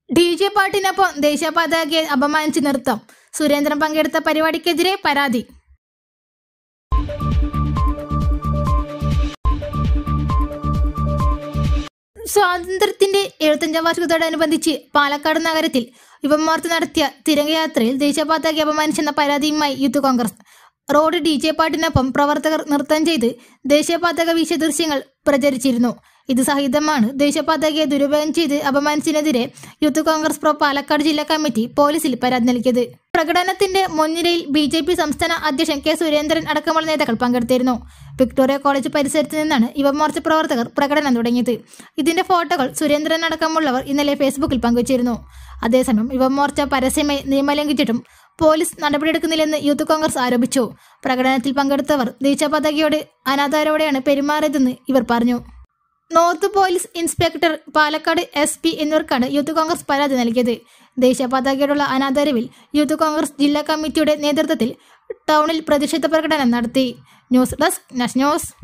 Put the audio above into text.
D J പാട്ടിനൊപ്പം ദേശീയ പതാകയെ അപമാനിച്ച് നൃത്തം സുരേന്ദ്രൻ പങ്കെടുത്ത പരിപാടിക്കെതിരെ പരാതി സ്വാതന്ത്ര്യത്തിന്റെ എഴുപത്തഞ്ചാം വാർഷികത്തോടനുബന്ധിച്ച് പാലക്കാട് നഗരത്തിൽ യുവമോർച്ച നടത്തിയ തിരങ്കയാത്രയിൽ ദേശീയ പതാക അപമാനിച്ചെന്ന പരാതിയുമായി Youth Congress road D J പാട്ടിനൊപ്പം പ്രവർത്തകർ നൃത്തം ചെയ്ത് ദേശീയ പതാക വീശിയ ദൃശ്യങ്ങൾ പ്രചരിച്ചിരുന്നു ഇത് സഹിതമാണ് ദേശീയ പതാകയെ ദുരുപയോഗം ചെയ്ത് അപമാനിച്ചതിനെതിരെ യൂത്ത് കോൺഗ്രസ് പ്രോ പാലക്കാട് ജില്ലാ കമ്മിറ്റി പോലീസിൽ പരാതി നൽകിയത് പ്രകടനത്തിന്റെ മുൻനിരയിൽ ബി ജെ പി സംസ്ഥാന അധ്യക്ഷൻ കെ സുരേന്ദ്രൻ അടക്കമുള്ള നേതാക്കൾ പങ്കെടുത്തിരുന്നു വിക്ടോറിയ കോളേജ് പരിസരത്ത് നിന്നാണ് യുവമോർച്ച പ്രവർത്തകർ പ്രകടനം തുടങ്ങിയത് ഇതിന്റെ ഫോട്ടോകൾ സുരേന്ദ്രൻ അടക്കമുള്ളവർ ഇന്നലെ ഫേസ്ബുക്കിൽ പങ്കുവച്ചിരുന്നു അതേസമയം യുവമോർച്ച പരസ്യമായി നിയമലംഘിച്ചിട്ടും പോലീസ് നടപടിയെടുക്കുന്നില്ലെന്ന് യൂത്ത് കോൺഗ്രസ് ആരോപിച്ചു പ്രകടനത്തിൽ പങ്കെടുത്തവർ ദേശീയ പതാകയോട് അനാഥാരോടെയാണ് പെരുമാറിയതെന്ന് ഇവർ പറഞ്ഞു north police inspector Palakkad S P എന്നിവർക്കാണ് യൂത്ത് കോൺഗ്രസ് പരാതി നൽകിയത് ദേശീയ പതാകയോടുള്ള അനാദരവിൽ യൂത്ത് കോൺഗ്രസ് ജില്ലാ കമ്മിറ്റിയുടെ നേതൃത്വത്തിൽ ടൗണിൽ പ്രതിഷേധ പ്രകടനം നടത്തി ന്യൂസ് ഡെസ്ക് ന്യൂസ്